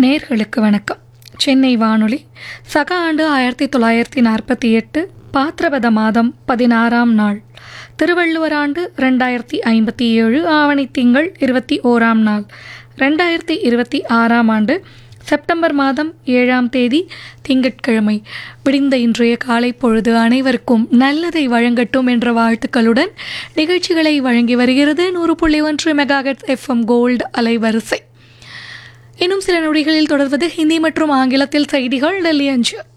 நேர்களுக்கு வணக்கம் சென்னை வானொலி சக ஆண்டு ஆயிரத்தி தொள்ளாயிரத்தி நாற்பத்தி எட்டு பாத்திரபத மாதம் பதினாறாம் நாள் திருவள்ளுவர் ஆண்டு ரெண்டாயிரத்தி ஐம்பத்தி ஏழு ஆவணி திங்கள் இருபத்தி ஓராம் நாள் ரெண்டாயிரத்தி இருபத்தி ஆறாம் ஆண்டு செப்டம்பர் மாதம் ஏழாம் தேதி திங்கட்கிழமை விடிந்த இன்றைய காலை பொழுது அனைவருக்கும் நல்லதை வழங்கட்டும் என்ற வாழ்த்துக்களுடன் நிகழ்ச்சிகளை வழங்கி வருகிறது நூறு புள்ளி ஒன்று மெகாஹெட் எஃப்எம் கோல்டு அலைவரிசை இன்னும் சில நொடிகளில் தொடர்வது ஹிந்தி மற்றும் ஆங்கிலத்தில் செய்திகள் டெல்லி அஞ்சு